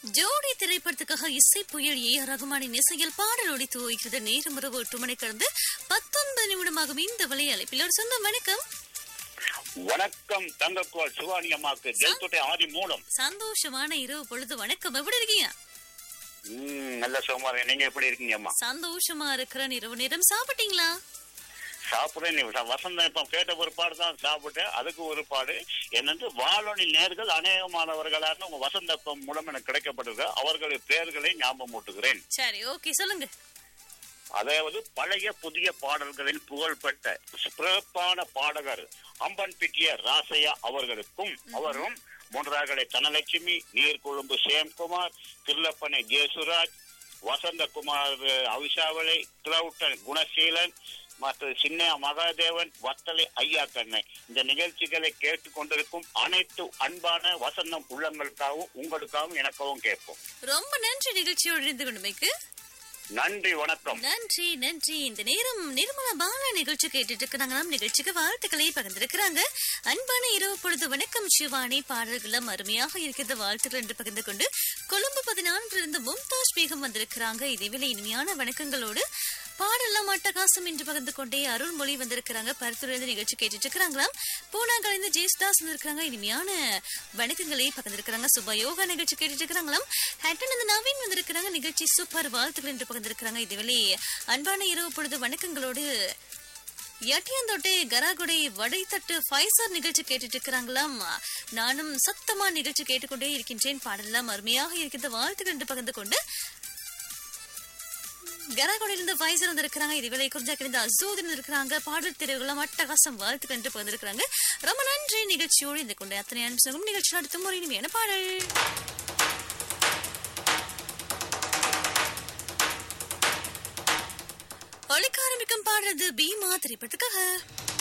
ஜோடி திரைப்படத்துக்காக இசை புயல் ஏ ஆர் ரகுமானின் இசையில் பாடல் ஒடித்து ஓய்கிறது நேரம் இரவு எட்டு மணி கடந்து பத்தொன்பது நிமிடமாகும் இந்த வலை அழைப்பில் ஒரு சொந்தம் வணக்கம் வணக்கம் தங்கக்குவால் சிவானி அம்மாக்கு ஜெல்தொட்டை ஆதி மூலம் சந்தோஷமான இரவு பொழுது வணக்கம் எப்படி இருக்கீங்க ம், நல்ல சுகமா நீங்க எப்படி இருக்கீங்க அம்மா சந்தோஷமா இருக்கிற இரவு நேரம் சாப்பிட்டீங்களா சாப்பிடுறேன் நீ வ- வசந்தம் இப்ப கேட்ட ஒரு பாடு தான் சாப்பிட்டேன் அதுக்கு ஒரு பாடு என்னென்று வாழொலி நேர்கள் அநேகமானவர்களான உங்க வசந்தப்பம் மூலம் எனக்கு கிடைக்கப்பட்டிருக்க அவர்களுடைய பெயர்களை ஞாபகம் ஊட்டுகிறேன் சரி ஓகே சொல்லுங்க அதாவது பழைய புதிய பாடல்களில் புகழ்பெற்ற சிறப்பான பாடகர் அம்பன் பிட்டிய ராசையா அவர்களுக்கும் அவரும் மூன்றாகலை தனலட்சுமி நீர்கொழும்பு சேம்குமார் தில்லப்பனை ஜேசுராஜ் வசந்தகுமார் அவிசாவளை கிளவுட்டன் குணசீலன் மற்றும் சின்ன மகாதேவன் வத்தலை ஐயா கண்ணன் இந்த நிகழ்ச்சிகளை கேட்டுக்கொண்டிருக்கும் அனைத்து அன்பான வசந்தம் உள்ளங்களுக்காகவும் உங்களுக்காகவும் எனக்காகவும் கேட்போம் ரொம்ப நன்றி நிகழ்ச்சியோடு இருந்து கொண்டுமைக்கு நன்றி வணக்கம் நன்றி நன்றி இந்த நேரம் நிர்மலா பாலா நிகழ்ச்சி கேட்டுட்டு இருக்கிறாங்க நம் நிகழ்ச்சிக்கு வாழ்த்துக்களை பகிர்ந்திருக்கிறாங்க அன்பான இரவு பொழுது வணக்கம் சிவானி பாடல்களும் அருமையாக இருக்கிறது வாழ்த்துக்கள் என்று பகிர்ந்து கொண்டு கொழும்பு பதினான்கில் இருந்து மும்தாஜ் பேகம் வந்திருக்கிறாங்க இதேவேளை இனிமையான வணக்கங்களோடு பாடலாம் அட்டகாசம் என்று பகிர்ந்து கொண்டே அருள்மொழி வந்திருக்கிறாங்க பருத்துறையிலிருந்து நிகழ்ச்சி கேட்டுட்டு இருக்கிறாங்களாம் பூனாங்கலேருந்து ஜெயசுதாஸ் வந்திருக்கிறாங்க இனிமையான வணக்கங்களை பகிர்ந்திருக்கிறாங்க சுப யோகா நிகழ்ச்சி கேட்டுட்டு இருக்கிறாங்களாம் ஹேட்டன் இந்த நவீன் வந்திருக்கிறாங்க நிகழ்ச்சி சூப்பர் வாழ்த்துக்கள் என்று பகிர்ந்திருக்கிறாங்க இதுவேளை அன்பான இரவு பொழுது வணக்கங்களோடு எட்டியந்தொட்டே கராகுடை வடைத்தட்டு ஃபைசர் நிகழ்ச்சி கேட்டுட்டு இருக்கிறாங்களாம் நானும் சத்தமா நிகழ்ச்சி கேட்டுக்கொண்டே இருக்கின்றேன் பாடலாம் அருமையாக இருக்கின்ற வாழ்த்துக்கள் என்று பகிர்ந்து கொண்டு கராகுடையிலிருந்து ஃபைசர் வந்திருக்கிறாங்க இதுவேளை குறிஞ்சா கிடந்த அசூதன் இருக்கிறாங்க பாடல் தெரிவுகளும் அட்டகாசம் வாழ்த்துக்கள் என்று பகிர்ந்திருக்கிறாங்க ரொம்ப நன்றி நிகழ்ச்சியோடு இந்த கொண்டு அத்தனை அனுசகம் நிகழ்ச்சி நடத்தும் ஒரு இனிமையான பாடல் ஒழிக்க ஆரம்பிக்கும் பாடுறது பீமா திரைப்படத்துக்காக